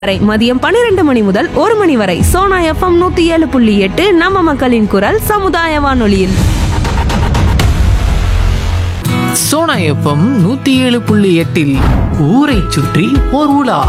வரை மதியம் பன்னிரண்டு மணி முதல் ஒரு மணி வரை சோனா எஃப்எம் நூத்தி ஏழு புள்ளி எட்டு நம்ம மக்களின் குரல் சமுதாய வானொலியில் சோனா எஃப்எம் நூத்தி ஏழு புள்ளி எட்டில் ஊரை சுற்றி ஓர் உலா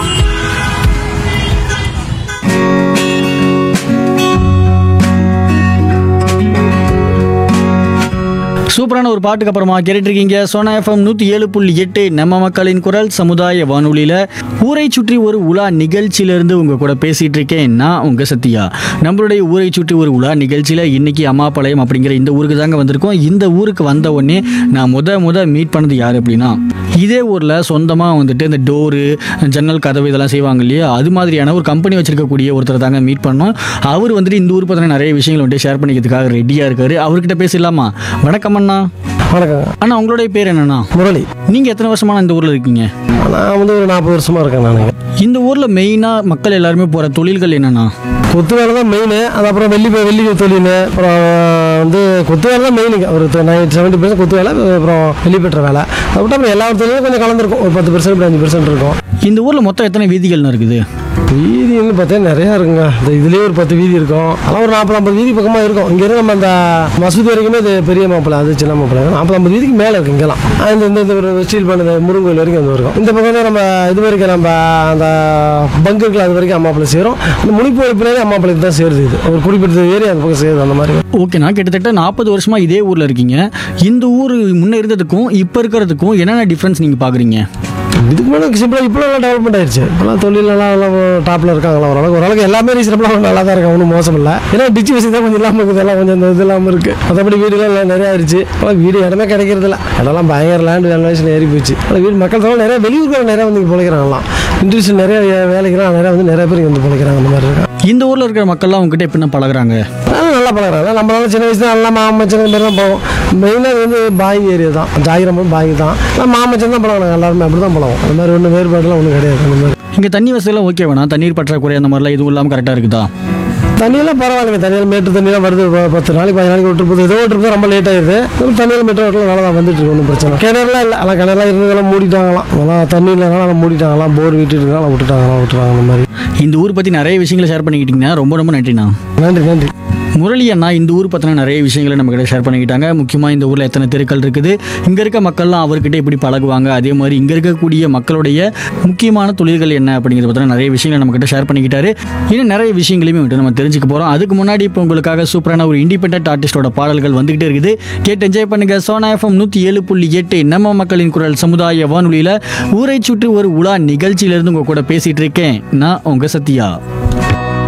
சூப்பரான ஒரு பாட்டுக்கு அப்புறமா கேட்டுருக்கீங்க சோனா எஃப்எம் நூற்றி ஏழு புள்ளி எட்டு நம்ம மக்களின் குரல் சமுதாய வானொலியில் ஊரை சுற்றி ஒரு உலா நிகழ்ச்சியிலேருந்து உங்கள் கூட பேசிகிட்டு இருக்கேன் நான் உங்கள் சத்யா நம்மளுடைய ஊரை சுற்றி ஒரு உலா நிகழ்ச்சியில் இன்னைக்கு அம்மாபாளையம் அப்படிங்கிற இந்த ஊருக்கு தாங்க வந்திருக்கோம் இந்த ஊருக்கு வந்த உடனே நான் முத முத மீட் பண்ணது யார் அப்படின்னா இதே ஊரில் சொந்தமாக வந்துட்டு இந்த டோரு ஜன்னல் கதவு இதெல்லாம் செய்வாங்க இல்லையா அது மாதிரியான ஒரு கம்பெனி வச்சிருக்கக்கூடிய ஒருத்தர் தாங்க மீட் பண்ணோம் அவர் வந்துட்டு இந்த ஊர் பற்றின நிறைய விஷயங்கள் வந்துட்டு ஷேர் பண்ணிக்கிறதுக்காக ரெடியாக இருக்காரு அவர்கிட்ட பேசலாமா வணக்கம் அண்ணா வணக்கம் அண்ணா உங்களுடைய பேர் என்னண்ணா முரளி நீங்கள் எத்தனை வருஷமான இந்த ஊரில் இருக்கீங்க நான் வந்து ஒரு நாற்பது வருஷமா இருக்கேன் நான் இந்த ஊரில் மெயினாக மக்கள் எல்லாருமே போகிற தொழில்கள் என்னென்னா கொத்து வேலை தான் மெயின் அது அப்புறம் வெள்ளி வெள்ளி தொழில் அப்புறம் வந்து கொத்து வேலை தான் மெயினுங்க ஒரு நைன்டி செவன்ட்டி பர்சன்ட் கொத்து வேலை அப்புறம் வெள்ளி பெற்ற வேலை அதை விட்டு அப்புறம் எல்லா தொழிலும் கொஞ்சம் கலந்துருக்கும் ஒரு பத்து பர்சன்ட் அஞ்சு பர்சன்ட் இருக்கும் இந்த ஊரில் மொத்தம் எத்தனை வீதிகள்னு இருக்குது வீதின்னு பார்த்தா நிறையா இருக்குங்க இந்த இதுலேயே ஒரு பத்து வீதி இருக்கும் அதெல்லாம் ஒரு நாற்பது ஐம்பது வீதி பக்கமாக இருக்கும் இங்கேருந்து நம்ம அந்த மசூதி வரைக்குமே இது பெரிய மாப்பிள்ளை அது சின்ன மாப்பிள்ளை நாற்பது ஐம்பது வீதிக்கு மேலே இருக்கு இங்கெல்லாம் இந்த இந்த இந்த ஒரு ஸ்டீல் பண்ணது முருகன் கோயில் வரைக்கும் வந்து இருக்கும் இந்த பக்கம் தான் நம்ம இது வரைக்கும் நம்ம அந்த பங்கு இருக்குல்ல அது வரைக்கும் அம்மாப்பிள்ளை சேரும் அந்த முனிப்பு பின்னாடி அம்மாப்பிள்ளைக்கு தான் சேருது இது ஒரு குறிப்பிட்ட ஏரியா அந்த பக்கம் சேருது அந்த மாதிரி ஓகேண்ணா கிட்டத்தட்ட நாற்பது வருஷமாக இதே ஊரில் இருக்கீங்க இந்த ஊர் முன்னே இருந்ததுக்கும் இப்போ இருக்கிறதுக்கும் என்னென்ன டிஃப்ரென்ஸ் நீங்கள் பார்க்குறீங்க இதுக்கு மேலே சிம்பிளாக இப்போலாம் டெவலப்மெண்ட் ஆயிடுச்சு இப்போலாம் தொழிலெல்லாம் எல்லாம் டாப்பில் இருக்காங்களா ஓரளவுக்கு ஓரளவுக்கு எல்லாமே ரீசனபிளாக நல்லா தான் இருக்காங்க ஒன்றும் மோசம் இல்லை ஏன்னா டிச்சு வசதி தான் கொஞ்சம் இல்லாமல் இருக்குது எல்லாம் கொஞ்சம் இந்த இது இல்லாமல் இருக்குது மற்றபடி வீடுலாம் எல்லாம் நிறையா ஆயிடுச்சு இப்போலாம் வீடு இடமே கிடைக்கிறது இல்லை இடம்லாம் பயங்கர லேண்ட் வேல்யூஷன் ஏறி போச்சு ஆனால் வீடு மக்கள் தவிர நிறைய வெளியூர்கள் நிறைய வந்து இங்கே பிழைக்கிறாங்களாம் இண்டஸ்ட்ரி நிறைய வே- வேலைக்கெல்லாம் நிறைய வந்து நிறைய பேர் இங்கே வந்து பிழைக்கிறாங்க அந்த மாதிரி இருக்காங்க இந்த ஊரில் இருக்கிற மக்கள்லாம் உங்ககிட்ட எப்படின்னா பழகுறாங்க ஆனால் நல்லா பழகிறாங்க நம்மளால சின்ன வயசுல நல்லா மாமச்சன் மாதிரி தான் போவோம் மெயினாக வந்து பாய் ஏரியா தான் ஜாகிரமும் பாய் தான் ஆனால் மாமச்சன் தான் பழகிறாங்க எல்லாருமே அப்படி தான் பழகும் அந்த மாதிரி ஒன்றும் வேறுபாடுலாம் ஒன்றும் கிடையாது அந்த மாதிரி இங்கே தண்ணி வசதியெல்லாம் ஓகே வேணா தண்ணீர் பற்றாக்குறை அந்த மாதிரிலாம் எதுவும் இல்லாமல் கரெக்டாக இருக்குதா தண்ணியெல்லாம் பரவாயில்லைங்க தண்ணியில் மேட்டு தண்ணியெல்லாம் வருது ப- பத்து நாளைக்கு பதினஞ்சு நாளைக்கு விட்டு போகுது ஏதோ விட்டு ரொம்ப லேட் ஆயிடுது நம்ம தண்ணியில் மீட்டர் வரலாம் நல்லா தான் வந்துட்டு இருக்கு ஒன்றும் பிரச்சனை கிணறுலாம் இல்லை ஆனால் கிணறுலாம் இருந்ததெல்லாம் மூடிட்டாங்களாம் அதெல்லாம் தண்ணி இல்லைனால மூடிட்டாங்களாம் போர் விட்டுருக்காங்க விட்டுட்டாங்களாம் விட்டுறாங்க அந்த மாதிரி இந்த ஊர் பற்றி நிறைய விஷயங்களை ஷேர் பண்ணிக்கிட்டீங்கன்னா ரொம்ப ரொம்ப நன்றிண்ணா நன்றி நன்றி முரளி அண்ணா இந்த ஊர் பற்றின நிறைய விஷயங்களை நம்ம கிட்ட ஷேர் பண்ணிக்கிட்டாங்க முக்கியமாக இந்த ஊரில் எத்தனை தெருக்கள் இருக்குது இங்கே இருக்க மக்கள்லாம் அவர்கிட்ட எப்படி பழகுவாங்க அதே மாதிரி இங்கே இருக்கக்கூடிய மக்களுடைய முக்கியமான தொழில்கள் என்ன அப்படிங்கிறத பற்றின நிறைய விஷயங்களை நம்ம கிட்ட ஷேர் பண்ணிக்கிட்டாரு இன்னும் நிறைய விஷயங்களையுமே வந்துட்டு நம்ம தெரிஞ்சுக்க போகிறோம் அதுக்கு முன்னாடி இப்போ உங்களுக்காக சூப்பரான ஒரு இண்டிபெண்டன்ட் ஆர்டிஸ்டோட பாடல்கள் வந்துகிட்டே இருக்குது கேட்டு என்ஜாய் பண்ணுங்க சோனா எஃப்எம் நூற்றி ஏழு புள்ளி எட்டு நம்ம மக்களின் குரல் சமுதாய வானொலியில் ஊரை சுற்றி ஒரு உலா நிகழ்ச்சியிலேருந்து உங்கள் கூட பேசிகிட்டு இருக்கேன் நான் உங்கள் சத்யா